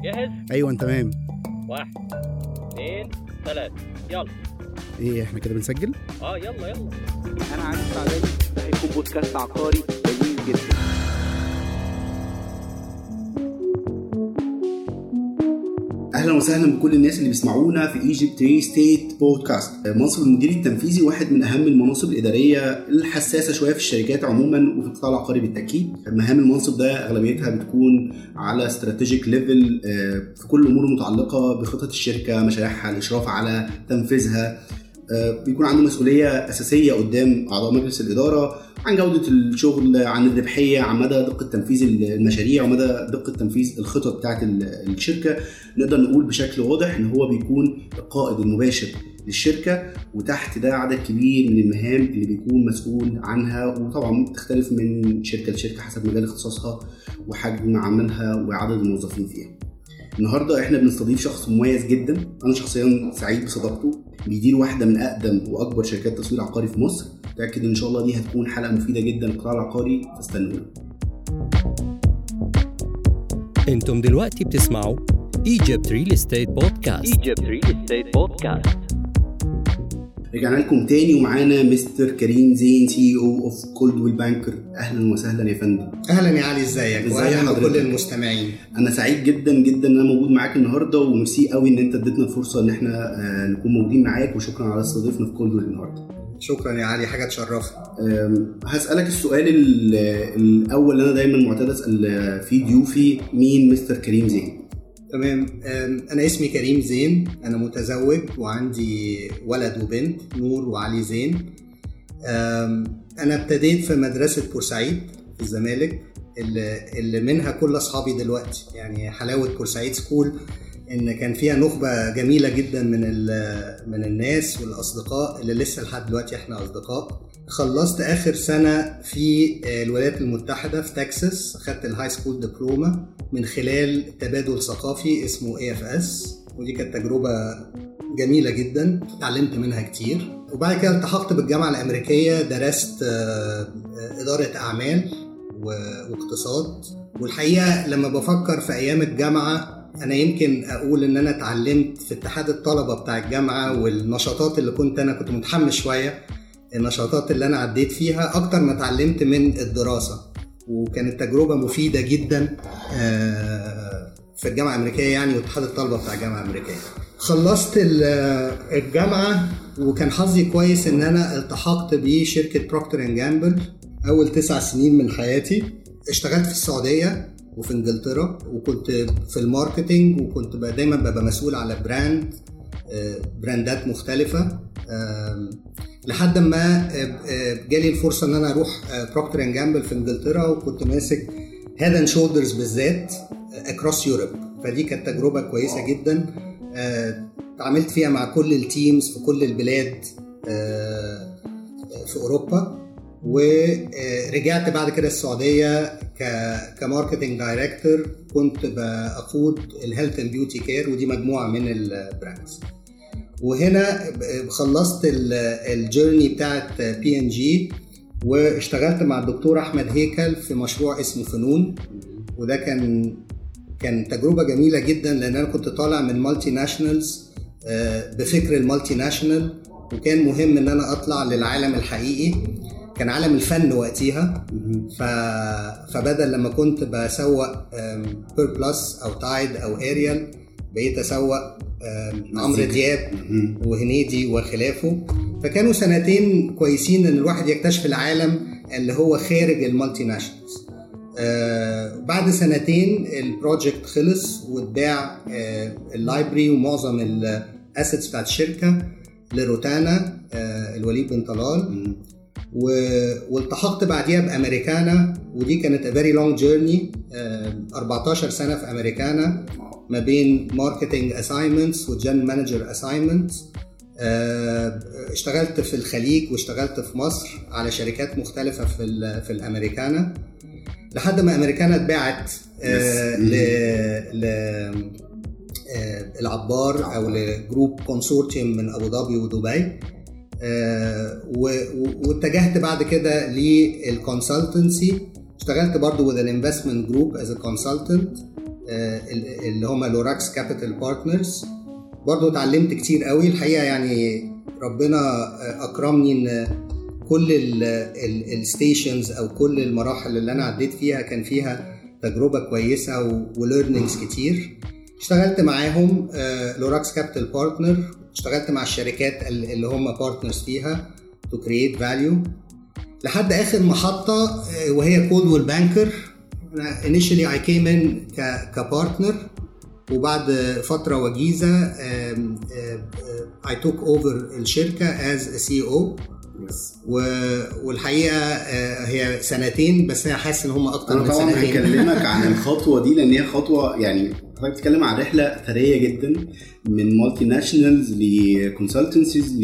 جاهز؟ ايوه انت تمام واحد اثنين ثلاثة يلا ايه احنا كده بنسجل اه يلا يلا انا عارف سعداني ده هيكون بودكاست عقاري جميل جدا اهلا وسهلا بكل الناس اللي بيسمعونا في ايجيبت ري ستيت بودكاست منصب المدير التنفيذي واحد من اهم المناصب الاداريه الحساسه شويه في الشركات عموما وفي القطاع العقاري بالتاكيد مهام المنصب ده اغلبيتها بتكون على استراتيجيك ليفل في كل الامور المتعلقه بخطط الشركه مشاريعها الاشراف على تنفيذها آه، بيكون عنده مسؤوليه اساسيه قدام اعضاء مجلس الاداره عن جوده الشغل عن الربحيه عن مدى دقه تنفيذ المشاريع ومدى دقه تنفيذ الخطط بتاعت الشركه نقدر نقول بشكل واضح ان هو بيكون القائد المباشر للشركه وتحت ده عدد كبير من المهام اللي بيكون مسؤول عنها وطبعا بتختلف من شركه لشركه حسب مجال اختصاصها وحجم عملها وعدد الموظفين فيها. النهارده احنا بنستضيف شخص مميز جدا انا شخصيا سعيد بصداقته بيدير واحده من اقدم واكبر شركات تسويق عقاري في مصر متاكد ان شاء الله دي هتكون حلقه مفيده جدا للقطاع العقاري فاستنونا انتم دلوقتي بتسمعوا Egypt Real Estate Podcast Egypt Real Estate Podcast رجعنا لكم تاني ومعانا مستر كريم زين سي او اوف كولدويل بانكر اهلا وسهلا يا فندم اهلا يا علي ازيك ازي واهلا حضرتك؟ بكل المستمعين انا سعيد جدا جدا ان انا موجود معاك النهارده وميرسي قوي ان انت اديتنا الفرصه ان احنا آه، نكون موجودين معاك وشكرا على استضافتنا في كولدويل النهارده شكرا يا علي حاجه تشرفنا أم، هسألك السؤال ال- الأول اللي أنا دايما معتاد أسأل فيه ضيوفي مين مستر كريم زين؟ تمام أم، انا اسمي كريم زين انا متزوج وعندي ولد وبنت نور وعلي زين أم، انا ابتديت في مدرسه بورسعيد في الزمالك اللي, اللي منها كل اصحابي دلوقتي يعني حلاوه بورسعيد سكول ان كان فيها نخبه جميله جدا من ال- من الناس والاصدقاء اللي لسه لحد دلوقتي احنا اصدقاء خلصت اخر سنه في الولايات المتحده في تكساس خدت الهاي سكول دبلومه من خلال تبادل ثقافي اسمه اي اف اس ودي كانت تجربه جميله جدا اتعلمت منها كتير وبعد كده التحقت بالجامعه الامريكيه درست آه، آه، اداره اعمال و- واقتصاد والحقيقه لما بفكر في ايام الجامعه انا يمكن اقول ان انا اتعلمت في اتحاد الطلبه بتاع الجامعه والنشاطات اللي كنت انا كنت متحمس شويه النشاطات اللي انا عديت فيها اكتر ما اتعلمت من الدراسه وكانت تجربه مفيده جدا آه، في الجامعه الامريكيه يعني واتحاد الطلبه بتاع الجامعه الامريكيه خلصت ال- الجامعه وكان حظي كويس ان انا التحقت بشركه بروكتر اند جامبل اول تسع سنين من حياتي اشتغلت في السعوديه وفي انجلترا وكنت في الماركتينج وكنت بقى دايما ببقى مسؤول على براند آه، براندات مختلفه آم، لحد ما آه، آه، جالي الفرصه ان انا اروح بروكتر اند جامبل في انجلترا وكنت ماسك هيد اند شولدرز بالذات اكروس يوروب فدي كانت تجربه كويسه جدا آه، اتعاملت فيها مع كل التيمز في كل البلاد آه، في اوروبا ورجعت بعد كده السعوديه ك- كماركتنج دايركتور كنت بقود الهيلث اند بيوتي كير ودي مجموعه من البراندز وهنا ب- خلصت ال- الجيرني بتاعت بي ان جي واشتغلت مع الدكتور احمد هيكل في مشروع اسمه فنون وده كان كان تجربه جميله جدا لان انا كنت طالع من مالتي ناشونالز بفكر المالتي ناشونال وكان مهم ان انا اطلع للعالم الحقيقي كان عالم الفن وقتها ف... فبدل لما كنت بسوق بير بلس او تايد او اريال بقيت اسوق آم، عمرو دياب وهنيدي وخلافه فكانوا سنتين كويسين ان الواحد يكتشف العالم اللي هو خارج المالتي ناشونالز آه بعد سنتين البروجكت خلص واتباع آه اللايبرري ومعظم الاسيتس بتاعت الشركه لروتانا آه الوليد بن طلال و... والتحقت بعديها بامريكانا ودي كانت a very long journey آه 14 سنه في امريكانا ما بين ماركتنج اساينمنتس وجن مانجر اساينمنتس اشتغلت في الخليج واشتغلت في مصر على شركات مختلفه في ال في الامريكانا لحد ما امريكانا اتباعت آه، ل ل آه، العبار او لجروب كونسورتيوم من ابو ظبي ودبي آه، و- و- واتجهت بعد كده للكونسلتنسي اشتغلت برضو with an investment group as a consultant آه، اللي هم لوراكس كابيتال بارتنرز برضو اتعلمت كتير قوي الحقيقه يعني ربنا آه، اكرمني ان كل الستيشنز او كل المراحل اللي انا عديت فيها كان فيها تجربه كويسه وليرنينجز كتير اشتغلت معاهم لوراكس كابيتال بارتنر اشتغلت مع الشركات اللي هم بارتنرز فيها تو كرييت فاليو لحد اخر محطه آه، وهي كود والبانكر انا initially I came in كبارتنر وبعد فتره وجيزه آم، آم، آم، I took over الشركه as a CEO و... والحقيقه آه، هي سنتين بس انا حاسس ان هم اكتر انا من طبعا سنتين هكلمك عن الخطوه دي لان هي خطوه يعني حضرتك بتتكلم عن رحله ثريه جدا من مالتي ناشونالز لكونسلتنسيز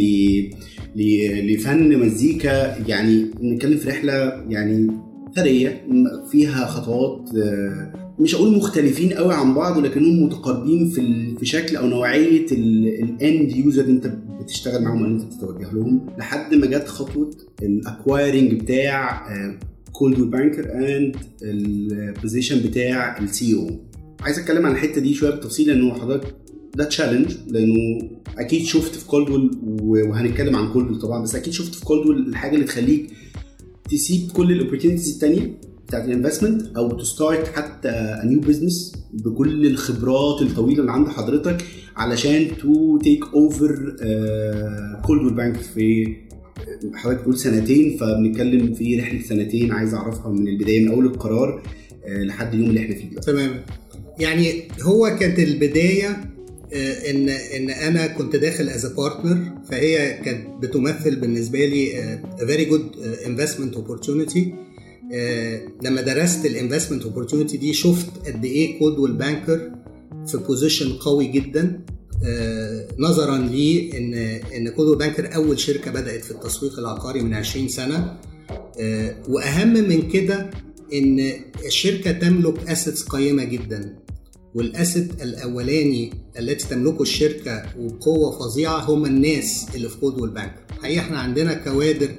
لفن مزيكا يعني بنتكلم في رحله يعني ثريه فيها خطوات آه، مش هقول مختلفين قوي عن بعض ولكنهم متقاربين في ال- في شكل او نوعيه الاند يوزر اللي انت بتشتغل معاهم اللي انت بتتوجه لهم لحد ما جت خطوه الاكوايرنج بتاع كولد بانكر اند البوزيشن بتاع السي او عايز اتكلم عن الحته دي شويه بالتفصيل لانه حضرتك ده تشالنج لانه اكيد شفت في كولدول وهنتكلم عن كولدول طبعا بس اكيد شفت في كولدول الحاجه اللي تخليك تسيب كل الاوبورتونيتيز التانيه بتاعت الانفستمنت او تستارت حتى نيو بزنس بكل الخبرات الطويله اللي عند حضرتك علشان تو تيك اوفر كولدول بانك في حضرتك بتقول سنتين فبنتكلم في رحله سنتين عايز اعرفها من البدايه من اول القرار آه، لحد اليوم اللي احنا فيه دلوقتي تمام يعني هو كانت البدايه آه، ان ان انا كنت داخل از بارتنر فهي كانت بتمثل بالنسبه لي آه، a very good آه، investment opportunity آه، لما درست الانفستمنت opportunity دي شفت قد ايه كود والبانكر في بوزيشن قوي جدا آه، نظرا لي ان ان كود والبانكر اول شركه بدات في التسويق العقاري من 20 سنه آه، واهم من كده ان الشركه تملك اسيتس قيمه جدا والاسيت الاولاني التي تملكه الشركه وبقوه فظيعه هم الناس اللي في كود والبنك حقيقه احنا عندنا كوادر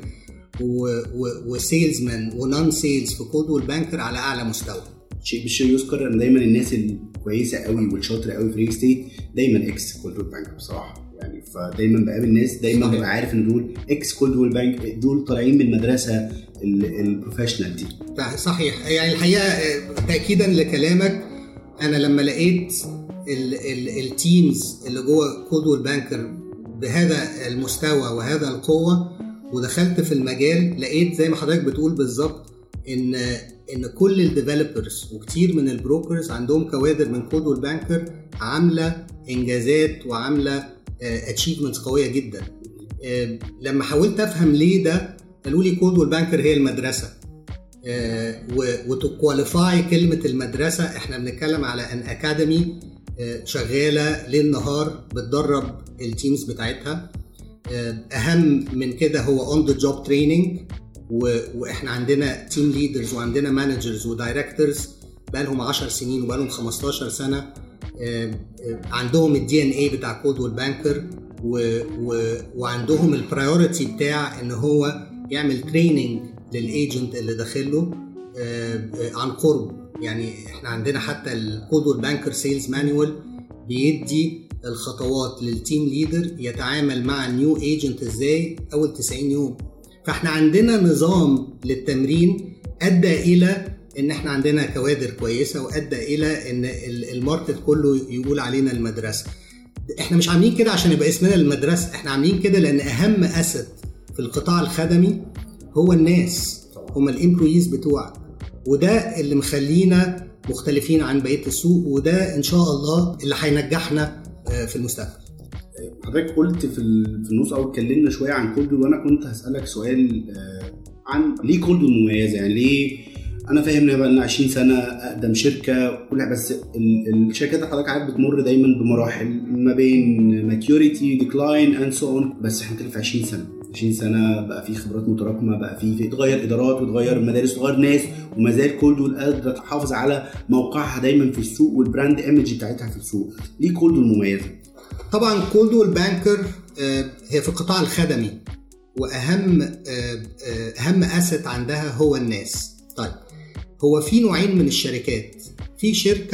وسيلزمان ونون سيلز في كود والبانكر على اعلى مستوى شيء بالشيء يذكر ان دايما الناس الكويسه قوي والشاطره قوي في ريل ستيت دايما اكس كولد بانك بصراحه يعني فدايما بقابل ناس دايما صحيح. ببقى عارف ان دول اكس كولد بانك دول طالعين من المدرسه ال- البروفيشنال دي صحيح يعني الحقيقه آه، تاكيدا لكلامك انا لما لقيت ال- ال- التيمز اللي جوه كود والبانكر بهذا المستوى وهذا القوه ودخلت في المجال لقيت زي ما حضرتك بتقول بالظبط ان ان كل الديفلوبرز وكتير من البروكرز عندهم كوادر من كود والبانكر عامله انجازات وعامله اتشيفمنتس قويه جدا آه، لما حاولت افهم ليه ده قالوا لي كود والبانكر هي المدرسه وتكواليفاي كلمه المدرسه احنا بنتكلم على ان اكاديمي شغاله ليل نهار بتدرب التيمز بتاعتها آه، اهم من كده هو اون ذا جوب تريننج واحنا عندنا تيم ليدرز وعندنا مانجرز ودايركتورز بقالهم 10 سنين وبقالهم 15 سنه آه، آه، عندهم الدي ان اي بتاع كود والبانكر و و وعندهم البرايورتي بتاع ان هو يعمل تريننج للايجنت اللي داخله آه، آه، عن قرب يعني احنا عندنا حتى الكود والبانكر سيلز مانوال بيدي الخطوات للتيم ليدر يتعامل مع النيو ايجنت ازاي اول 90 يوم فاحنا عندنا نظام للتمرين ادى الى ان احنا عندنا كوادر كويسه وادى الى ان ال- الماركت كله يقول علينا المدرسه احنا مش عاملين كده عشان يبقى اسمنا المدرسه احنا عاملين كده لان اهم اسد في القطاع الخدمي هو الناس هم الامبلويز بتوعك وده اللي مخلينا مختلفين عن بقيه السوق وده ان شاء الله اللي هينجحنا آه، في المستقبل حضرتك قلت في ال- في النص او اتكلمنا شويه عن كولدول وانا كنت هسالك سؤال آه، عن ليه كولدول مميزه يعني ليه انا فاهم ان هي بقى لنا 20 سنه اقدم شركه كل بس ال- الشركات اللي حضرتك عارف بتمر دايما بمراحل ما بين ماتيوريتي ديكلاين اند سو اون بس احنا بنتكلم في 20 سنه 20 سنه بقى في خبرات متراكمه بقى في في اتغير ادارات وتغير مدارس وتغير ناس وما زال كولدول قادره تحافظ على موقعها دايما في السوق والبراند ايمج بتاعتها في السوق ليه كولدول مميزه؟ طبعا كولد والبانكر آه، هي في القطاع الخدمي واهم آه، آه، اهم اسيت عندها هو الناس طيب هو في نوعين من الشركات في شركه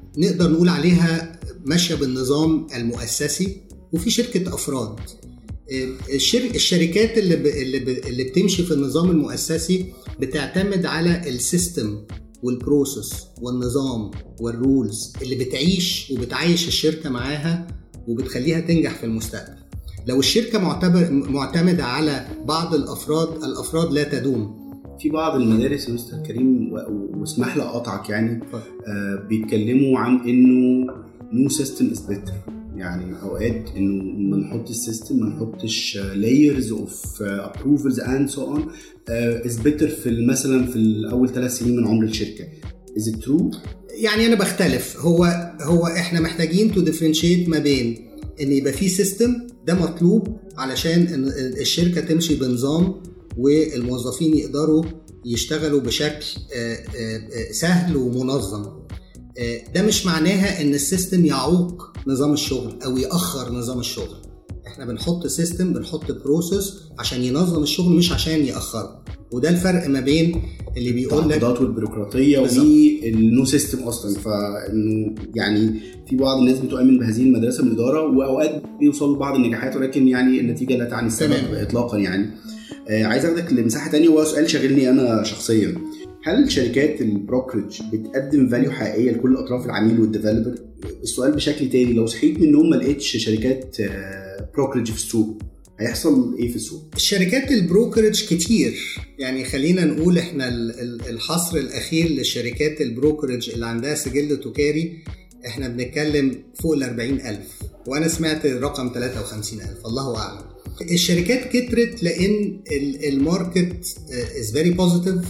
نقدر نقول عليها ماشيه بالنظام المؤسسي وفي شركه افراد آه، الشر... الشركات اللي ب... اللي, ب... اللي بتمشي في النظام المؤسسي بتعتمد على السيستم والبروسيس والنظام والرولز اللي بتعيش وبتعيش الشركه معاها وبتخليها تنجح في المستقبل لو الشركه معتبر معتمده على بعض الافراد الافراد لا تدوم في بعض المدارس يا مستر كريم و- واسمح لي اقطعك يعني اتفضل. آه بيتكلموا عن انه نو سيستم از بيتر يعني اوقات انه ما نحطش سيستم ما نحطش لايرز اوف ابروفلز اند سو اون از بيتر في ال- مثلا في الاول ثلاث سنين من عمر الشركه از ات ترو يعني انا بختلف هو هو احنا محتاجين تو ديفرنشيت ما بين ان يبقى في سيستم ده مطلوب علشان ان الشركه تمشي بنظام والموظفين يقدروا يشتغلوا بشكل آه، آه، آه، سهل ومنظم آه، ده مش معناها ان السيستم يعوق نظام الشغل او ياخر نظام الشغل احنا بنحط سيستم بنحط بروسيس عشان ينظم الشغل مش عشان ياخره وده الفرق ما بين اللي بيقول لك التعاقدات والبيروقراطيه بالظبط. والنو سيستم اصلا فانه يعني في بعض الناس بتؤمن بهذه المدرسه من الاداره واوقات بيوصلوا لبعض النجاحات ولكن يعني النتيجه لا تعني السبب تمام. اطلاقا يعني آه عايز اخدك لمساحه تانية وهو سؤال شاغلني انا شخصيا هل شركات البروكرج بتقدم فاليو حقيقيه لكل اطراف العميل والديفلوبر؟ السؤال بشكل تاني لو صحيت من النوم ما لقيتش شركات بروكرج في السوق هيحصل ايه في السوق؟ الشركات البروكرج كتير يعني خلينا نقول احنا ال- ال- الحصر الاخير للشركات البروكرج اللي عندها سجل تجاري احنا بنتكلم فوق ال 40000 وانا سمعت رقم 53000 الله اعلم الشركات كترت لان ال- الماركت از فيري بوزيتيف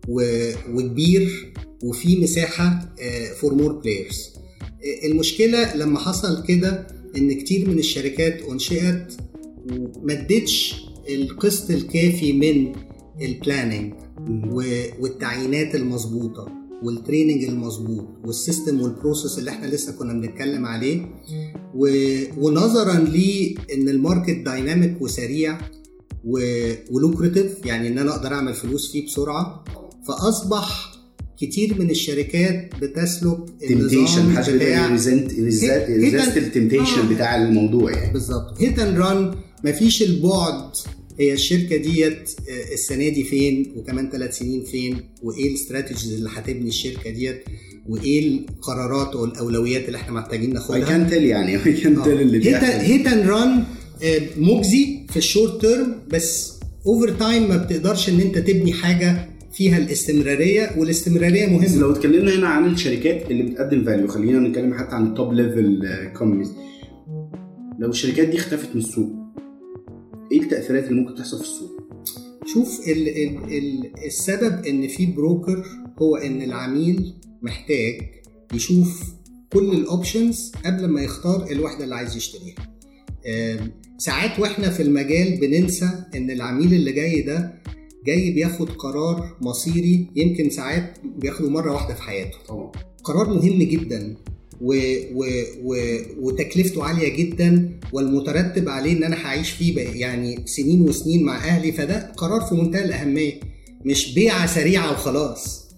وكبير وفي مساحه فور مور بلايرز المشكله لما حصل كده ان كتير من الشركات انشئت وما ادتش القسط الكافي من البلاننج والتعيينات المظبوطه والتريننج المظبوط والسيستم والبروسيس اللي احنا لسه كنا بنتكلم عليه و... ونظرا لان الماركت دايناميك وسريع ولوكريتيف يعني ان انا اقدر اعمل فلوس فيه بسرعه فاصبح كتير من الشركات بتسلك تمتيشن النظام حد بتاع ريزنت ريزست التمتيشن آه. بتاع الموضوع يعني بالظبط هيت اند ران مفيش البعد هي الشركه ديت آه، السنه دي فين وكمان ثلاث سنين فين وايه الاستراتيجيز اللي هتبني الشركه ديت وايه القرارات والاولويات اللي احنا محتاجين اي ناخدها كان تيل يعني اي كان تيل اللي بيحصل هيت اند ران مجزي في الشورت تيرم بس اوفر تايم ما بتقدرش ان انت تبني حاجه فيها الاستمراريه والاستمراريه بس مهمه لو اتكلمنا هنا عن الشركات اللي بتقدم فاليو خلينا نتكلم حتى عن التوب ليفل كومبانيز لو الشركات دي اختفت من السوق ايه التاثيرات اللي ممكن تحصل في السوق؟ شوف ال ال ال السبب ان في بروكر هو ان العميل محتاج يشوف كل الاوبشنز قبل ما يختار الوحده اللي عايز يشتريها آم، ساعات واحنا في المجال بننسى ان العميل اللي جاي ده جاي بياخد قرار مصيري يمكن ساعات بياخده مره واحده في حياته طبعا قرار مهم جدا و... و... و... وتكلفته عاليه جدا والمترتب عليه ان انا هعيش فيه بقى يعني سنين وسنين مع اهلي فده قرار في منتهى الاهميه مش بيعه سريعه وخلاص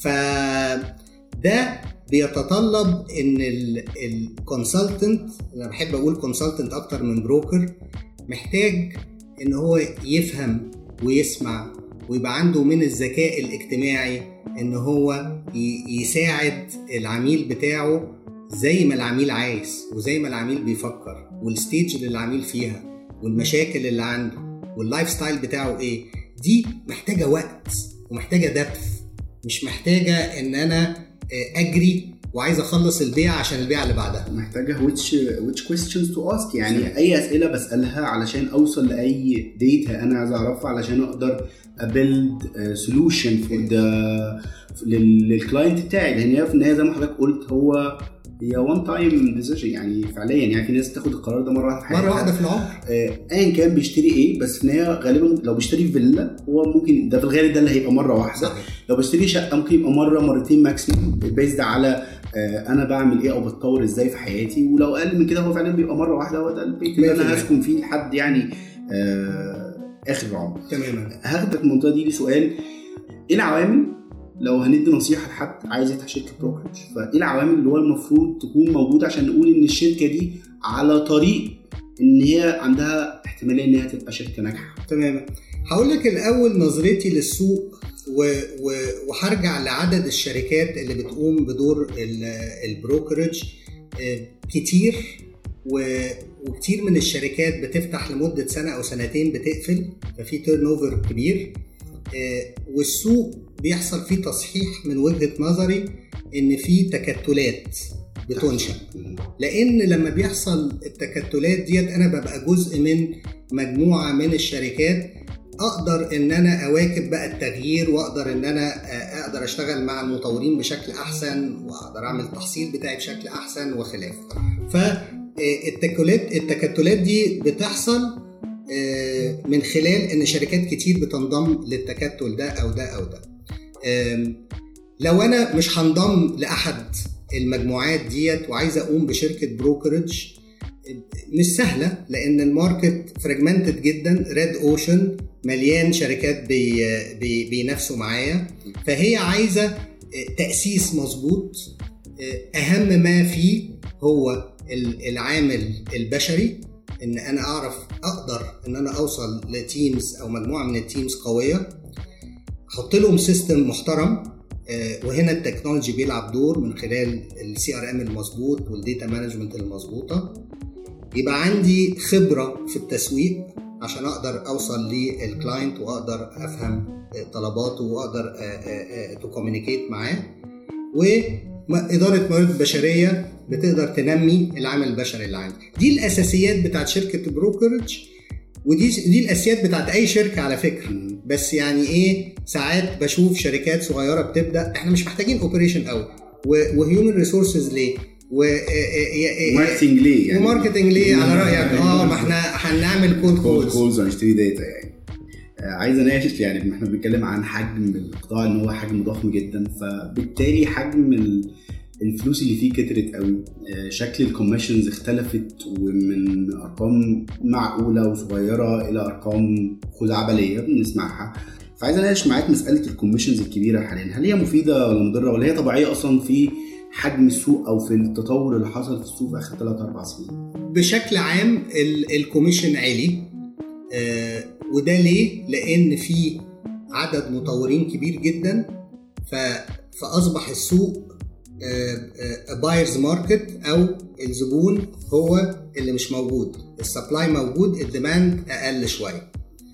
فده بيتطلب ان الكونسلتنت انا بحب اقول كونسلتنت اكتر من بروكر محتاج ان هو يفهم ويسمع ويبقى عنده من الذكاء الاجتماعي ان هو ي- يساعد العميل بتاعه زي ما العميل عايز وزي ما العميل بيفكر والستيج اللي العميل فيها والمشاكل اللي عنده واللايف ستايل بتاعه ايه دي محتاجه وقت ومحتاجه دبث مش محتاجه ان انا آه، اجري وعايز اخلص البيع عشان البيع اللي بعدها محتاجه which which questions to ask يعني اي اسئله بسالها علشان اوصل لاي ديتا انا عايز اعرفها علشان اقدر ابيلد سولوشن فور ذا للكلاينت بتاعي لان هي في النهايه زي ما حضرتك قلت هو هي وان تايم ديسيجن يعني فعليا يعني في ناس تاخد القرار ده مره واحده في حياتها مره واحده في العمر آه، ايا كان بيشتري ايه بس في النهايه غالبا لو بيشتري فيلا هو ممكن ده في الغالب ده اللي هيبقى مره واحده صحيح لو بشتري شقه ممكن يبقى مره مرتين ماكسيموم بيزد على آه، انا بعمل ايه او بتطور ازاي في حياتي ولو اقل من كده هو فعلا بيبقى مره واحده هو ده البيت اللي انا 100%. هسكن فيه لحد يعني آه، اخر العمر تماما هاخدك من المنطقه دي لسؤال ايه العوامل لو هندي نصيحه لحد عايز يفتح شركه بروكرج فايه العوامل اللي هو المفروض تكون موجوده عشان نقول ان الشركه دي على طريق ان هي عندها احتماليه ان هي تبقى شركه ناجحه تماما هقول لك الاول نظرتي للسوق و... و... وهرجع لعدد الشركات اللي بتقوم بدور ال- البروكرج آه، كتير و... وكتير من الشركات بتفتح لمده سنه او سنتين بتقفل ففي تيرن اوفر كبير آه، والسوق بيحصل فيه تصحيح من وجهه نظري ان في تكتلات بتنشأ لان لما بيحصل التكتلات ديت انا ببقى جزء من مجموعه من الشركات اقدر ان انا اواكب بقى التغيير واقدر ان انا آه، اقدر اشتغل مع المطورين بشكل احسن واقدر اعمل التحصيل بتاعي بشكل احسن وخلافه فالتكتلات التكتلات دي بتحصل آه، من خلال ان شركات كتير بتنضم للتكتل ده او ده او ده آم، لو انا مش هنضم لاحد المجموعات ديت وعايز اقوم بشركه بروكرج مش سهله لان الماركت فراجمنتد جدا ريد اوشن مليان شركات بي بي بينافسوا معايا فهي عايزه تاسيس مظبوط اهم ما فيه هو ال- العامل البشري ان انا اعرف اقدر ان انا اوصل لتيمز او مجموعه من التيمز قويه احط لهم سيستم محترم آه، وهنا التكنولوجي بيلعب دور من خلال السي ار ام المظبوط والديتا مانجمنت المظبوطه يبقى عندي خبره في التسويق عشان اقدر اوصل للكلاينت واقدر افهم آه، طلباته واقدر تو كوميونيكيت معاه وإدارة موارد بشرية بتقدر تنمي العامل البشري اللي عندي دي الأساسيات بتاعت شركة بروكرج ودي دي الأساسيات بتاعت أي شركة على فكرة بس يعني إيه ساعات بشوف شركات صغيرة بتبدأ إحنا مش محتاجين أوبريشن قوي وهيومن ريسورسز ليه و ماركتنج ليه يعني وماركتنج ليه على رأيك اه ما احنا هنعمل كولد كولد كولز كولز هنشتري داتا يعني آه، عايز اناقش يعني ما احنا بنتكلم عن حجم القطاع ان هو حجم ضخم جدا فبالتالي حجم ال- الفلوس اللي فيه كترت قوي آه، شكل الكوميشنز اختلفت ومن ارقام معقوله وصغيره الى ارقام خزعبليه بنسمعها فعايز اناقش معاك مساله الكوميشنز الكبيره حاليا هل هي مفيده ولا مضره ولا هي طبيعيه اصلا في حجم السوق او في التطور اللي حصل في السوق في اخر 3 4 سنين بشكل عام ال- الكوميشن عالي آه، وده ليه؟ لأن في عدد مطورين كبير جدا ف- فأصبح السوق بايرز ماركت أو الزبون هو اللي مش موجود السبلاي موجود الديماند أقل شوية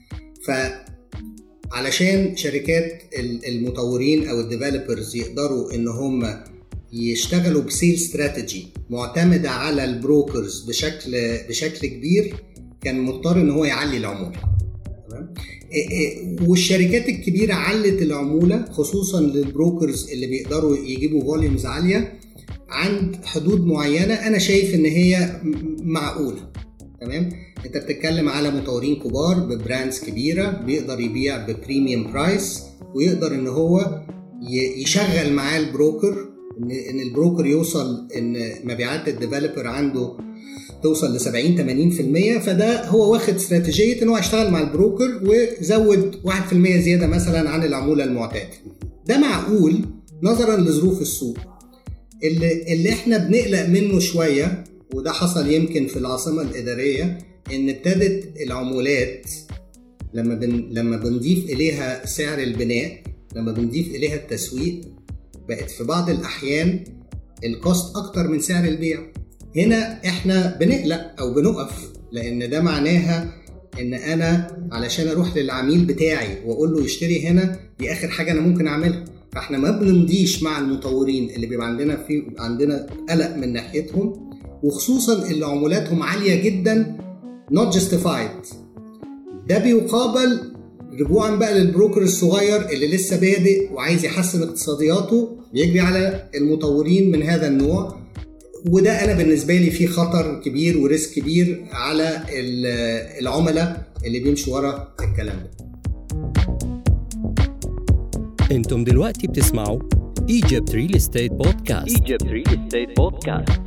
فعلشان شركات ال- المطورين أو الديفلوبرز يقدروا إن هم يشتغلوا بسيل استراتيجي معتمده على البروكرز بشكل بشكل كبير كان مضطر ان هو يعلي العموله تمام إيه إيه، والشركات الكبيره علت العموله خصوصا للبروكرز اللي بيقدروا يجيبوا فوليومز عاليه عند حدود معينه انا شايف ان هي م- معقوله تمام انت بتتكلم على مطورين كبار ببراندز كبيره بيقدر يبيع ببريميوم برايس ويقدر ان هو ي- يشغل معاه البروكر ان ان البروكر يوصل ان مبيعات الديفلوبر عنده توصل ل 70 80% فده هو واخد استراتيجيه ان هو يشتغل مع البروكر وزود 1% زياده مثلا عن العموله المعتاده. ده معقول نظرا لظروف السوق. اللي اللي احنا بنقلق منه شويه وده حصل يمكن في العاصمه الاداريه ان ابتدت العمولات لما بن لما بنضيف اليها سعر البناء لما بنضيف اليها التسويق بقت في بعض الاحيان الكوست اكتر من سعر البيع هنا احنا بنقلق او بنقف لان ده معناها ان انا علشان اروح للعميل بتاعي واقول له يشتري هنا دي اخر حاجه انا ممكن اعملها فاحنا ما بنمضيش مع المطورين اللي بيبقى عندنا في عندنا قلق من ناحيتهم وخصوصا اللي عمولاتهم عاليه جدا not justified ده بيقابل رجوعا بقى للبروكر الصغير اللي لسه بادئ وعايز يحسن اقتصادياته بيجري على المطورين من هذا النوع وده انا بالنسبه لي فيه خطر كبير وريسك كبير على ال- العملاء اللي بيمشوا ورا الكلام ده انتم دلوقتي بتسمعوا Egypt Real Estate Podcast Egypt Real Estate Podcast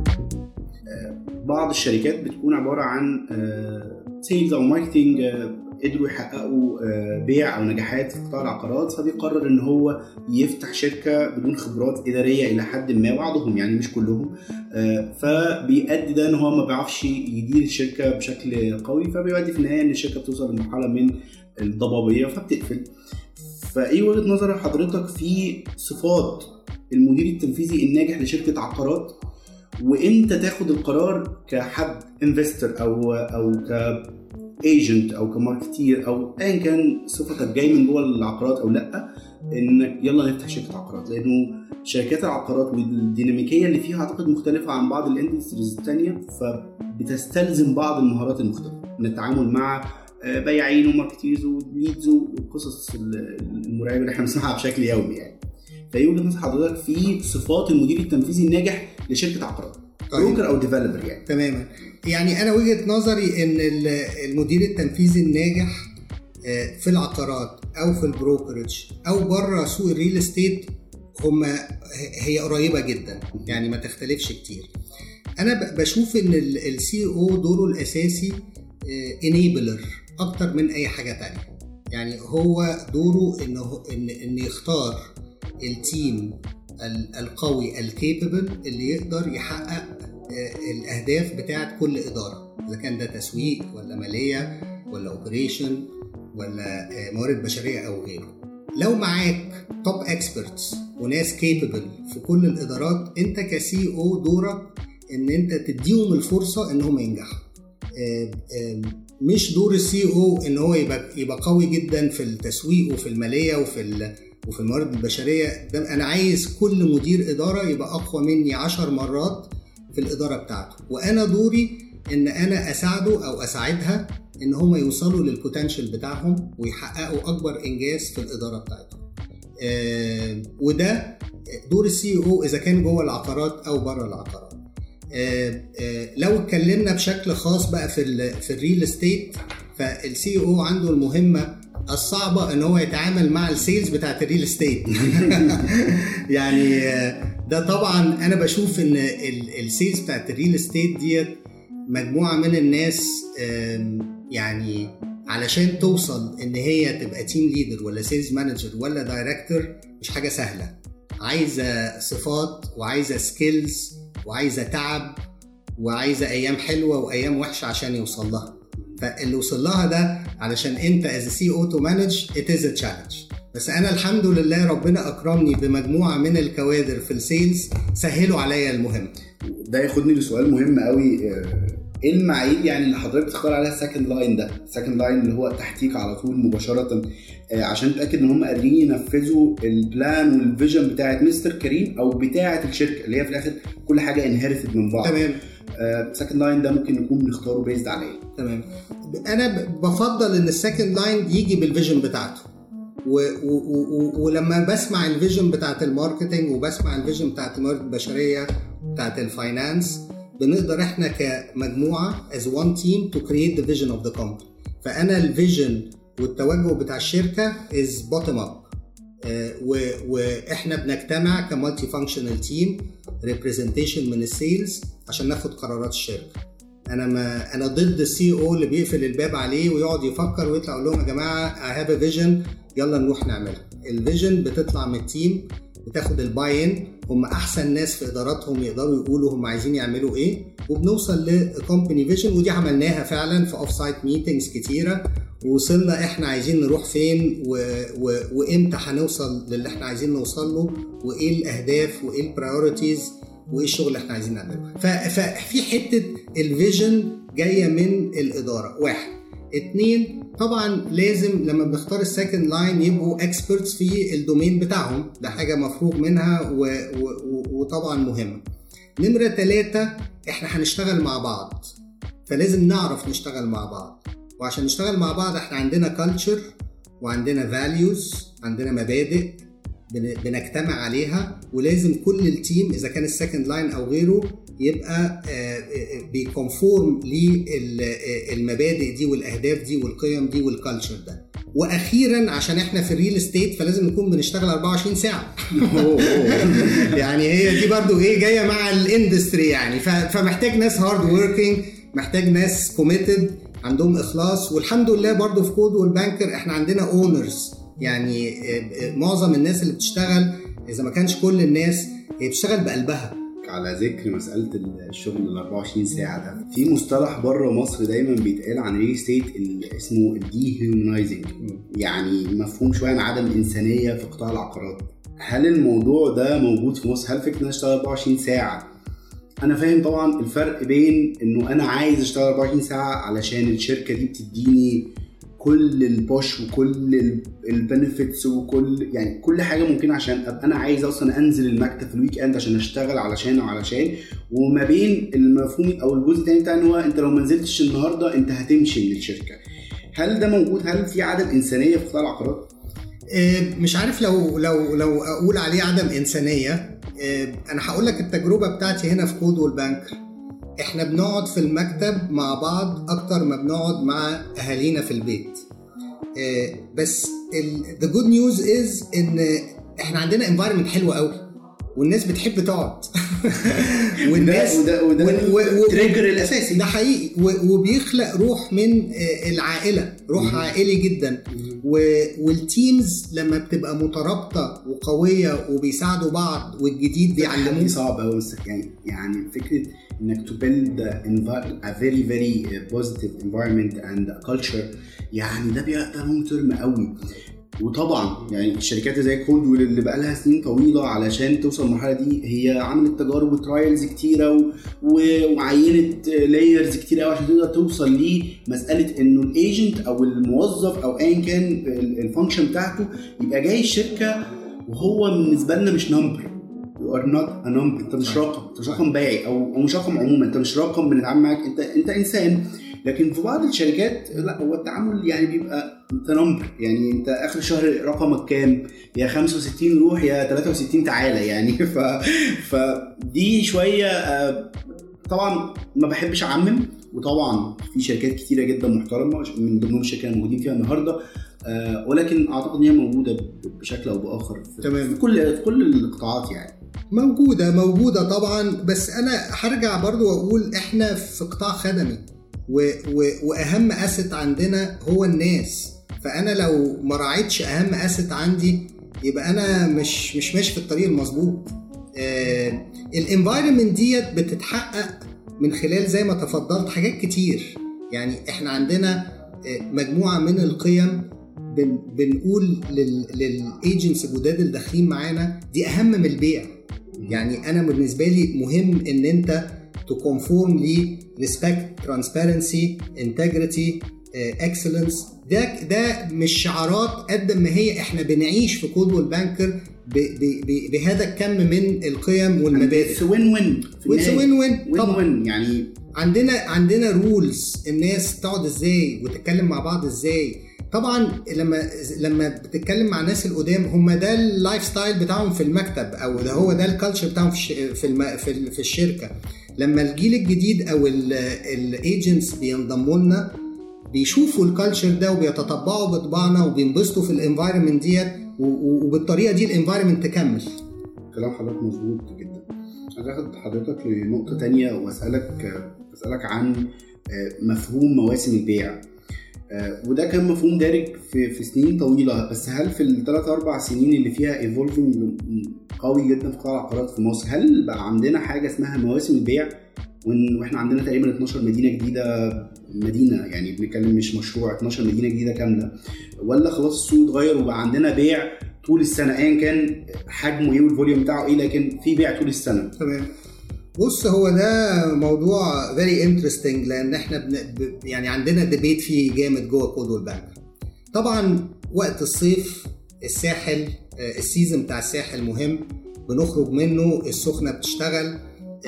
بعض الشركات بتكون عباره عن سيلز او ماركتنج قدروا يحققوا آه، بيع او نجاحات في قطاع العقارات فبيقرر ان هو يفتح شركه بدون خبرات اداريه الى حد ما بعضهم يعني مش كلهم آه، فبيؤدي ده ان هو ما بيعرفش يدير الشركه بشكل قوي فبيؤدي في النهايه ان الشركه بتوصل لمرحله من الضبابيه فبتقفل فايه وجهه نظر حضرتك في صفات المدير التنفيذي الناجح لشركه عقارات وامتى تاخد القرار كحد انفستور او او ك ايجنت او كماركتير او ايا كان صفتك جاي من جوه العقارات او لا انك يلا نفتح شركه عقارات لانه شركات العقارات والديناميكيه اللي فيها اعتقد مختلفه عن بعض الاندستريز الثانيه فبتستلزم بعض المهارات المختلفه من التعامل مع آه، بياعين وماركتيرز وليدز والقصص المرعبه اللي احنا بنسمعها بشكل يومي يعني فايه وجهه نظر حضرتك في صفات المدير التنفيذي الناجح لشركه عقارات طيب. بروكر او ديفلوبر يعني تماما يعني انا وجهه نظري ان ال- المدير التنفيذي الناجح آه، في العقارات او في البروكرج او بره سوق الريل استيت هم هي قريبه جدا يعني ما تختلفش كتير انا ب- بشوف ان السي او دوره الاساسي انيبلر اكتر من اي حاجه تانية يعني هو دوره انه ان ان يختار التيم ال- القوي الكيبل اللي يقدر يحقق آه، الاهداف بتاعت كل اداره اذا كان ده تسويق ولا ماليه ولا اوبريشن ولا آه، موارد بشريه او غيره لو معاك توب اكسبرتس وناس كيبل في كل الادارات انت كسي او دورك ان انت تديهم الفرصه ان هم ينجحوا آه، آه، مش دور السي او ان هو يبقى يبقى قوي جدا في التسويق وفي الماليه وفي ال- وفي الموارد البشريه ده انا عايز كل مدير اداره يبقى اقوى مني عشر مرات في الاداره بتاعته وانا دوري ان انا اساعده او اساعدها ان هم يوصلوا للبوتنشال بتاعهم ويحققوا اكبر انجاز في الاداره بتاعتهم آه، وده دور السي او اذا كان جوه العقارات او بره العقارات آه، آه، لو اتكلمنا بشكل خاص بقى في ال في الريل استيت فالسي او عنده المهمه الصعبه ان هو يتعامل مع السيلز بتاعت الريل استيت يعني آه، ده طبعا انا بشوف ان ال- السيلز بتاعت الريل استيت ديت مجموعه من الناس آم، يعني علشان توصل ان هي تبقى تيم ليدر ولا سيلز مانجر ولا دايركتور مش حاجه سهله عايزه صفات وعايزه سكيلز وعايزه تعب وعايزه ايام حلوه وايام وحشه عشان يوصل لها فاللي وصل لها ده علشان انت از سي او تو مانج ات از تشالنج بس انا الحمد لله ربنا اكرمني بمجموعه من الكوادر في السيلز سهلوا عليا المهمه ده ياخدني لسؤال مهم قوي آه، ايه المعايير يعني اللي حضرتك بتختار عليها السكند لاين ده السكند لاين اللي هو تحتيك على طول مباشره آه، عشان تتاكد ان هم قادرين ينفذوا البلان والفيجن بتاعت مستر كريم او بتاعت الشركه اللي هي في الاخر كل حاجه انهيرتد من بعض تمام سكند لاين ده ممكن نكون بنختاره بيزد على ايه تمام انا ب- بفضل ان السكند لاين يجي بالفيجن بتاعته و و و ولما بسمع الفيجن بتاعت الماركتنج وبسمع الفيجن بتاعت الموارد البشريه بتاعت الفاينانس بنقدر احنا كمجموعه as one team to create the vision of the company فانا الفيجن والتوجه بتاع الشركه is bottom up آه، و- واحنا بنجتمع كمالتي فانكشنال تيم ريبريزنتيشن من السيلز عشان ناخد قرارات الشركه انا ما انا ضد السي او اللي بيقفل الباب عليه ويقعد يفكر ويطلع يقول لهم يا جماعه اي هاف ا فيجن يلا نروح نعملها الفيجن بتطلع من التيم بتاخد الباي ان هم احسن ناس في اداراتهم يقدروا يقولوا هم عايزين يعملوا ايه وبنوصل لكومباني فيجن ودي عملناها فعلا في اوف سايت ميتنجز كتيره ووصلنا احنا عايزين نروح فين و... و... وامتى هنوصل للي احنا عايزين نوصل له وايه الاهداف وايه البرايورتيز وايه الشغل اللي احنا عايزين نعمله ف... ففي حته الفيجن جايه من الاداره واحد اتنين طبعا لازم لما بنختار السكند لاين يبقوا اكسبرتس في الدومين بتاعهم ده حاجه مفروغ منها و... و... و... وطبعا مهمه نمره ثلاثة احنا هنشتغل مع بعض فلازم نعرف نشتغل مع بعض وعشان نشتغل مع بعض احنا عندنا كلتشر وعندنا فاليوز عندنا مبادئ بن- بنجتمع عليها ولازم كل التيم اذا كان السكند لاين او غيره يبقى بيكونفورم للمبادئ دي والاهداف دي والقيم دي والكالتشر ده واخيرا عشان احنا في الريل استيت فلازم نكون بنشتغل 24 ساعه يعني هي دي برضو ايه جايه مع الاندستري يعني ف- فمحتاج ناس هارد وركينج محتاج ناس كوميتد عندهم اخلاص والحمد لله برضو في كود والبانكر احنا عندنا اونرز يعني آه، آه، معظم الناس اللي بتشتغل اذا ما كانش كل الناس هي بتشتغل بقلبها على ذكر مساله الشغل ال 24 ساعه ده في مصطلح بره مصر دايما بيتقال عن ريل ستيت اسمه الدي هيومنايزنج يعني مفهوم شويه عن عدم الانسانيه في قطاع العقارات هل الموضوع ده موجود في مصر هل فكره ان انا اشتغل 24 ساعه انا فاهم طبعا الفرق بين انه انا عايز اشتغل 24 ساعه علشان الشركه دي بتديني كل البوش وكل البنفيتس وكل يعني كل حاجه ممكنه عشان ابقى انا عايز اصلا انزل المكتب في الويك اند عشان اشتغل علشان وعلشان وما بين المفهوم او الجزء الثاني بتاع ان هو انت لو ما نزلتش النهارده انت هتمشي من الشركه هل ده موجود هل في عدم انسانيه في قطاع العقارات آه، مش عارف لو لو لو اقول عليه عدم انسانيه آه، انا هقول لك التجربه بتاعتي هنا في كود والبنك احنا بنقعد في المكتب مع بعض اكتر ما بنقعد مع اهالينا في البيت آه، بس ذا جود نيوز از ان احنا عندنا انفايرمنت حلو قوي والناس بتحب تقعد والناس وده وده و- و- و- التريجر الاساسي ده حقيقي و- وبيخلق روح من آه، العائله روح مم. عائلي جدا و- والتيمز لما بتبقى مترابطه وقويه وبيساعدوا بعض والجديد دي بيعلموه صعب قوي بس يعني يعني فكره انك to build a very very positive environment and a culture يعني ده بي- ده لونج تيرم قوي وطبعا يعني الشركات زي كودويل اللي بقى لها سنين طويله علشان توصل للمرحله دي هي عملت تجارب وترايلز كتيره و... و... وعينت لايرز كتير قوي عشان تقدر توصل لمساله انه الايجنت او الموظف او ايا كان الفانكشن بتاعته يبقى جاي الشركه وهو بالنسبه لنا مش نمبر يو ار نوت ا نمبر انت مش رقم انت مش رقم بايعي او او مش رقم عموما انت مش رقم بنتعامل معاك انت انت انسان لكن في بعض الشركات لا هو التعامل يعني بيبقى انت نمبر يعني انت اخر الشهر رقمك كام يا 65 روح يا 63 تعالى يعني ف فدي شويه آه، طبعا ما بحبش اعمم وطبعا في شركات كتيره جدا محترمه من ضمنهم الشركه اللي موجودين فيها النهارده آه، ولكن اعتقد ان هي موجوده ب- بشكل او باخر في تمام. في كل في كل القطاعات يعني موجودة موجودة طبعا بس أنا هرجع برضو وأقول إحنا في قطاع خدمي و و وأهم أسد عندنا هو الناس فأنا لو ما راعيتش أهم أسد عندي يبقى أنا مش مش ماشي في الطريق المظبوط آه الانفايرمنت ديت بتتحقق من خلال زي ما تفضلت حاجات كتير يعني احنا عندنا آه، مجموعة من القيم بن بنقول للايجنتس الجداد اللي داخلين معانا دي اهم من البيع يعني انا بالنسبه لي مهم ان انت تكونفورم لي ريسبكت ترانسبيرنسي انتجريتي اكسلنس ده ده مش شعارات قد ما هي احنا بنعيش في كود والبانكر ب- ب- ب- بهذا الكم من القيم والمبادئ وين وين وين وين وين وين طبعا وين يعني عندنا عندنا رولز الناس تقعد ازاي وتتكلم مع بعض ازاي طبعا لما لما بتتكلم مع الناس القدام هم ده اللايف ستايل بتاعهم في المكتب او ده هو ده الكالتشر بتاعهم في الش- في الم- في ال- في الشركه لما الجيل الجديد او الايجنتس بينضموا لنا بيشوفوا الكالتشر ده وبيتطبعوا بطباعنا وبينبسطوا في الانفايرمنت ديت و- و- وبالطريقه دي الانفايرمنت تكمل كلام حضرتك مظبوط جدا عايز اخد حضرتك لنقطة تانية واسألك اسألك عن آه، مفهوم مواسم البيع آه، وده كان مفهوم دارج في في سنين طويلة بس هل في الثلاث أربع سنين اللي فيها ايفولفنج قوي جدا في قطاع العقارات في مصر هل بقى عندنا حاجة اسمها مواسم البيع وإن- واحنا عندنا تقريبا 12 مدينة جديدة مدينة يعني بنتكلم مش مشروع 12 مدينة جديدة كاملة ولا خلاص السوق اتغير وبقى عندنا بيع طول السنه ايا كان حجمه ايه والفوليوم بتاعه ايه لكن في بيع طول السنه تمام بص هو ده موضوع فيري انترستنج لان احنا بن... ب... يعني عندنا ديبيت فيه جامد جوه كود والبنك طبعا وقت الصيف الساحل آه، السيزون بتاع الساحل مهم بنخرج منه السخنه بتشتغل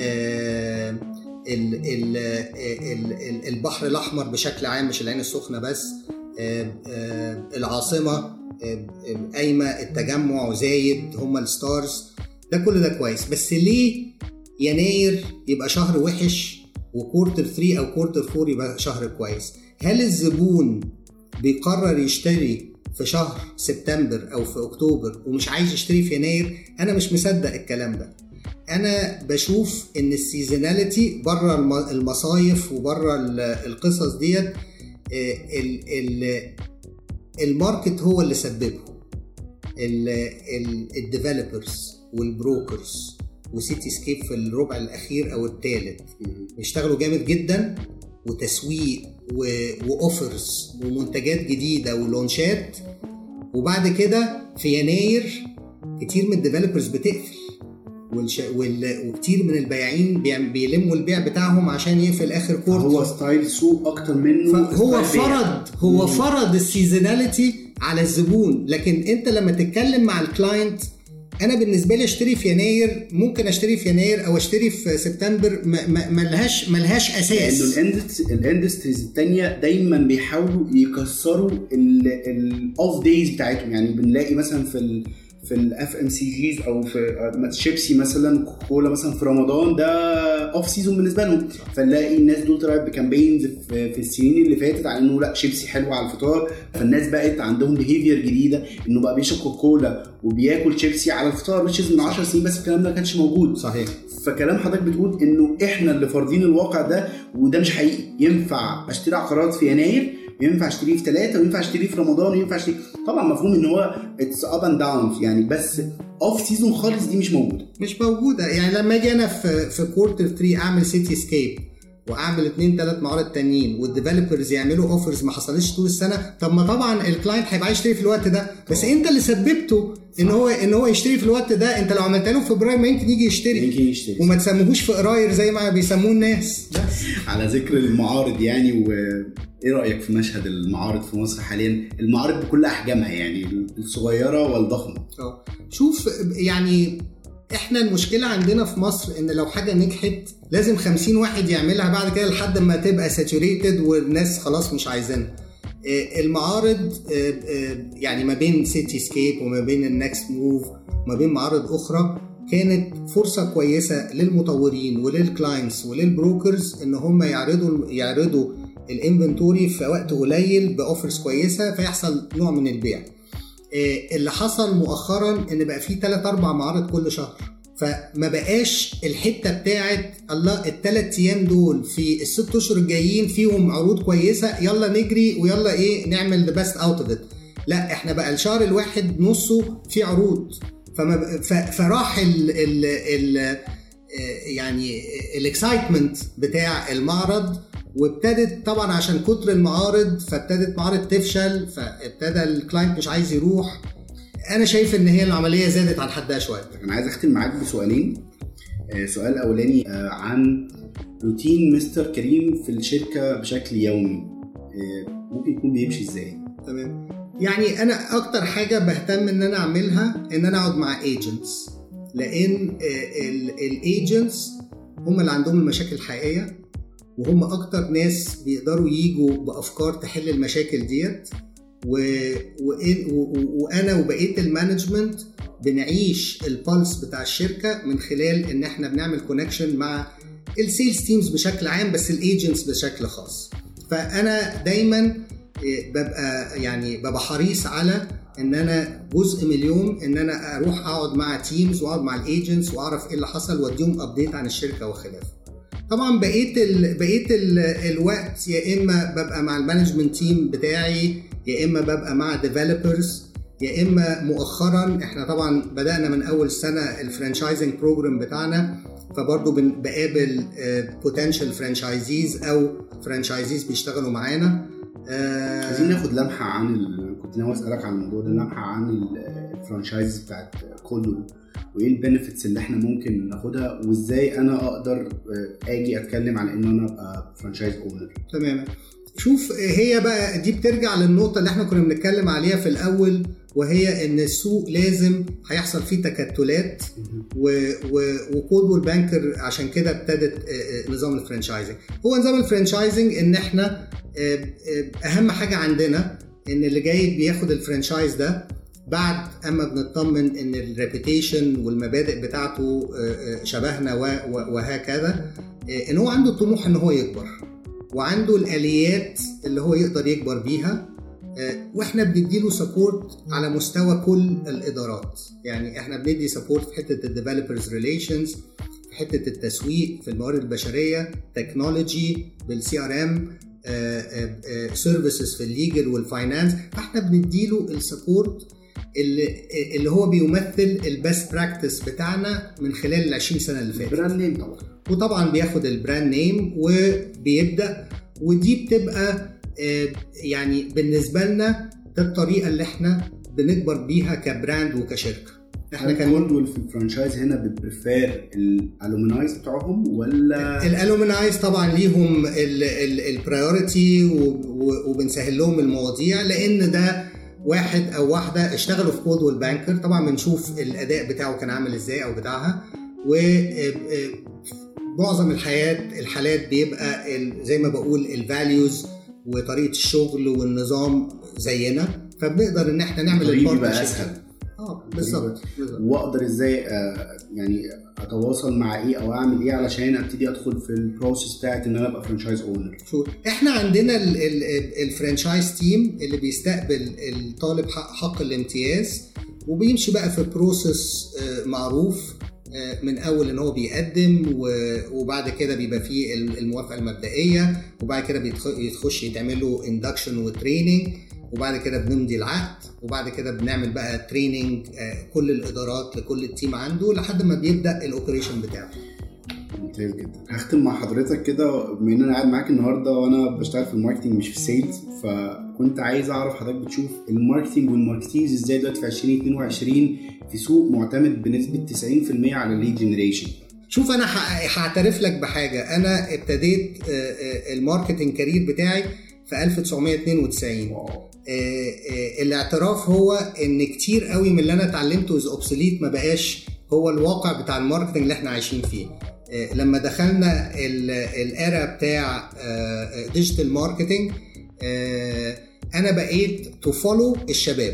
آه، ال... ال... ال... ال... البحر الاحمر بشكل عام مش العين السخنه بس آه، آه، العاصمه آه، آه، قايمه التجمع وزايد هم الستارز ده كل ده كويس بس ليه يناير يبقى شهر وحش وكورتر 3 او كورتر 4 يبقى شهر كويس هل الزبون بيقرر يشتري في شهر سبتمبر او في اكتوبر ومش عايز يشتري في يناير انا مش مصدق الكلام ده انا بشوف ان السيزوناليتي بره الم- المصايف وبره ال- القصص ديت ال- ال- الماركت هو اللي سببهم الديفلوبرز والبروكرز وسيتي سكيب في الربع الاخير او الثالث بيشتغلوا جامد جدا وتسويق و- واوفرز ومنتجات جديده ولونشات وبعد كده في يناير كتير من الديفلوبرز بتقفل والش... وال... وكتير من البياعين بيعم- بيلموا البيع بتاعهم عشان يقفل اخر كورت هو ستايل سوق اكتر منه فهو ستايل بيع. فرض هو مم. فرض السيزوناليتي على الزبون لكن انت لما تتكلم مع الكلاينت انا بالنسبه لي اشتري في يناير ممكن اشتري في يناير او اشتري في سبتمبر ما- ما- ملهاش ملهاش لانه اساس الاندست- الاندستريز التانية دايما بيحاولوا يكسروا الاوف دايز بتاعتهم يعني بنلاقي مثلا في ال في الاف ام سي جيز او في آه، شيبسي مثلا كولا مثلا في رمضان ده اوف سيزون بالنسبه لهم فنلاقي الناس دول طلعت بكامبينز في, في السنين اللي فاتت على انه لا شيبسي حلوه على الفطار فالناس بقت عندهم بيهيفير جديده انه بقى بيشرب كوكولا وبياكل شيبسي على الفطار which is من 10 سنين بس الكلام ده ما كانش موجود صحيح فكلام حضرتك بتقول انه احنا اللي فارضين الواقع ده وده مش حقيقي ينفع اشتري عقارات في يناير وينفع اشتريه في ثلاثة وينفع اشتريه في رمضان وينفع اشتريه طبعا مفهوم ان هو اتس اب اند داون يعني بس اوف سيزون خالص دي مش موجوده مش موجوده يعني لما اجي انا في في كورتر 3 اعمل سيتي سكيب واعمل اثنين ثلاث معارض تانيين والديفلوبرز يعملوا اوفرز ما حصلتش طول السنه طب ما طبعا الكلاينت هيبقى عايز يشتري في الوقت ده بس انت اللي سببته ان هو ان هو يشتري في الوقت ده انت لو عملت له في فبراير ما يمكن يجي يشتري يمكن يشتري وما تسموهوش في قراير زي ما بيسموه الناس بس على ذكر المعارض يعني وايه رايك في مشهد المعارض في مصر حاليا المعارض بكل احجامها يعني الصغيره والضخمه اه شوف يعني احنا المشكلة عندنا في مصر ان لو حاجة نجحت لازم 50 واحد يعملها بعد كده لحد ما تبقى ساتوريتد والناس خلاص مش عايزينها آه، المعارض آه، آه، يعني ما بين سيتي سكيب وما بين النكست موف وما بين معارض اخرى كانت فرصة كويسة للمطورين وللكلاينتس وللبروكرز ان هم يعرضوا يعرضوا الانفنتوري في وقت قليل باوفرز كويسة فيحصل نوع من البيع آه، اللي حصل مؤخرا ان بقى في 3 4 معارض كل شهر فما بقاش الحته بتاعت الله الثلاث ايام دول في الست اشهر الجايين فيهم عروض كويسه يلا نجري ويلا ايه نعمل ذا بيست اوت اوف ات لا احنا بقى الشهر الواحد نصه في عروض فما ب- ف- فراح ال ال ال آه، يعني الاكسايتمنت بتاع المعرض وابتدت طبعا عشان كتر المعارض فابتدت معارض تفشل فابتدى الكلاينت مش عايز يروح انا شايف ان هي العمليه زادت عن حدها شويه انا عايز اختم معاك بسؤالين آه، سؤال اولاني آه، عن روتين مستر كريم في الشركه بشكل يومي آه، ممكن يكون بيمشي ازاي تمام يعني انا اكتر حاجه بهتم ان انا اعملها ان انا اقعد مع ايجنتس لان الايجنتس هم اللي عندهم المشاكل الحقيقيه وهم اكتر ناس بيقدروا يجوا بافكار تحل المشاكل ديت و... وإن... و... و- وانا وبقيه المانجمنت بنعيش البلس بتاع الشركه من خلال ان احنا بنعمل كونكشن مع السيلز تيمز بشكل عام بس الايجنتس بشكل خاص فانا دايما إيه، ببقى يعني ببقى حريص على ان انا جزء من اليوم ان انا اروح اقعد مع تيمز واقعد مع الايجنتس واعرف ايه اللي حصل واديهم ابديت عن الشركه وخلافه طبعا بقيه ال بقيه ال الوقت يا اما ببقى مع المانجمنت تيم بتاعي يا اما ببقى مع ديفلوبرز يا اما مؤخرا احنا طبعا بدانا من اول سنه الفرانشايزنج بروجرام بتاعنا فبرضه بن- بقابل بوتنشال فرانشايزيز او فرانشايزيز بيشتغلوا معانا آه، عايزين ناخد لمحه عن ال... كنت ناوي اسالك عن الموضوع ده لمحه عن ال- الفرانشايز بتاعت كله وايه البنفيتس اللي احنا ممكن ناخدها وازاي انا اقدر آه، اجي اتكلم على ان انا ابقى فرانشايز اونر تماما شوف هي بقى دي بترجع للنقطة اللي احنا كنا بنتكلم عليها في الأول وهي إن السوق لازم هيحصل فيه تكتلات و- و- وكود والبانكر عشان كده ابتدت آه، آه، نظام الفرانشايزنج هو نظام الفرانشايزنج إن احنا آه، آه، أهم حاجة عندنا إن اللي جاي بياخد الفرانشايز ده بعد اما بنطمن ان الريبيتيشن والمبادئ بتاعته آه، آه، شبهنا و- و- وهكذا آه، ان هو عنده الطموح ان هو يكبر وعنده الاليات اللي هو يقدر يكبر بيها آه، واحنا بنديله سبورت على مستوى كل الادارات يعني احنا بندي سبورت في حته الديفلوبرز ريليشنز في حته التسويق في الموارد البشريه تكنولوجي بالسي ار ام سيرفيسز في الليجل والفاينانس فاحنا بنديله السبورت اللي اللي هو بيمثل البيست براكتس بتاعنا من خلال ال 20 سنه اللي فاتت براند نيم طبعا وطبعا بياخد البراند نيم وبيبدا ودي بتبقى آه، يعني بالنسبه لنا ده الطريقه اللي احنا بنكبر بيها كبراند وكشركه احنا كان كان في الفرانشايز هنا بتبريفير الالومنايز بتوعهم ولا الالومنايز طبعا ليهم البرايورتي وبنسهل لهم المواضيع لان ده واحد او واحده اشتغلوا في كود والبانكر طبعا بنشوف الاداء بتاعه كان عامل ازاي او بتاعها و معظم الحياة الحالات بيبقى ال- زي ما بقول الفاليوز وطريقة الشغل والنظام زينا فبنقدر ان احنا نعمل الطريق يبقى البارتنرشيب. اسهل اه بالظبط بالظبط. واقدر ازاي آه، يعني اتواصل مع ايه او اعمل ايه علشان ابتدي ادخل في البروسيس بتاعت ان انا ابقى فرانشايز اونر شو احنا عندنا ال- ال- ال- الفرانشايز تيم اللي بيستقبل الطالب حق, حق الامتياز وبيمشي بقى في بروسيس آه، معروف آه، من اول ان هو بيقدم و- وبعد كده بيبقى فيه ال- الموافقه المبدئيه وبعد كده بيتخ- يتخش يتعمل له اندكشن وتريننج وبعد كده بنمضي العقد وبعد كده بنعمل بقى تريننج كل الادارات لكل التيم عنده لحد ما بيبدا الاوبريشن بتاعه ممتاز جدا هختم مع حضرتك كده بما ان انا قاعد معاك النهارده وانا بشتغل في الماركتنج مش في السيلز فكنت عايز اعرف حضرتك بتشوف الماركتنج والماركتيرز ازاي دلوقتي في 2022 في سوق معتمد بنسبه 90% على الليد جنريشن شوف انا ح- هعترف لك بحاجه انا ابتديت آه، آه، الماركتنج كارير بتاعي في 1992 آه، آه، الاعتراف هو ان كتير قوي من اللي انا اتعلمته از اوبسوليت ما بقاش هو الواقع بتاع الماركتنج اللي احنا عايشين فيه آه، لما دخلنا الايرا بتاع ديجيتال ماركتنج انا بقيت تو فولو الشباب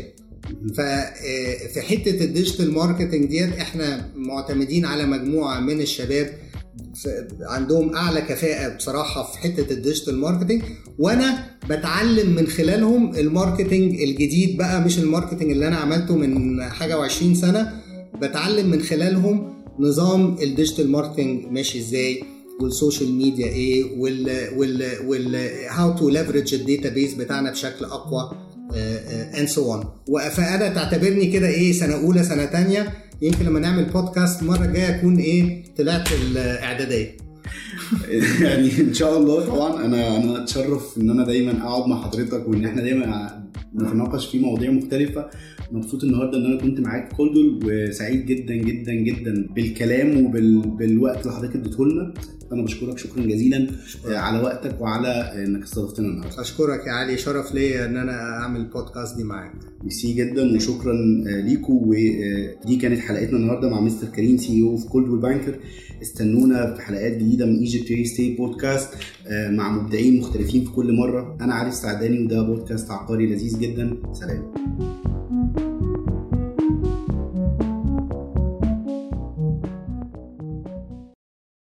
ففي حته الديجيتال ماركتنج ديت احنا معتمدين على مجموعه من الشباب ف- عندهم اعلى كفاءه بصراحه في حته الديجيتال ماركتنج وانا بتعلم من خلالهم الماركتنج الجديد بقى مش الماركتنج اللي انا عملته من حاجه و20 سنه بتعلم من خلالهم نظام الديجيتال ماركتنج ماشي ازاي والسوشيال ميديا ايه وال وال وال هاو تو ليفرج الداتا بيس بتاعنا بشكل اقوى اند سو اون فانا تعتبرني كده ايه سنه اولى سنه تانية يمكن لما نعمل بودكاست المره الجايه اكون ايه طلعت الاعداديه يعني ان شاء الله طبعا انا انا اتشرف ان انا دايما اقعد مع حضرتك وان احنا دايما نتناقش في مواضيع مختلفه مبسوط النهارده ان انا كنت معاك كولدول وسعيد جدا جدا جدا بالكلام وبالوقت اللي حضرتك اديته لنا انا بشكرك شكرا جزيلا آه، على وقتك وعلى انك استضفتنا النهارده اشكرك يا علي شرف ليا ان انا اعمل البودكاست دي معاك ميرسي جدا وشكرا آه، ليكوا ودي كانت حلقتنا النهارده مع مستر كريم سي او في كولد بانكر استنونا في حلقات جديده من ايجيبت ريل ستيت بودكاست آه، مع مبدعين مختلفين في كل مره انا علي السعداني وده بودكاست عقاري لذيذ جدا سلام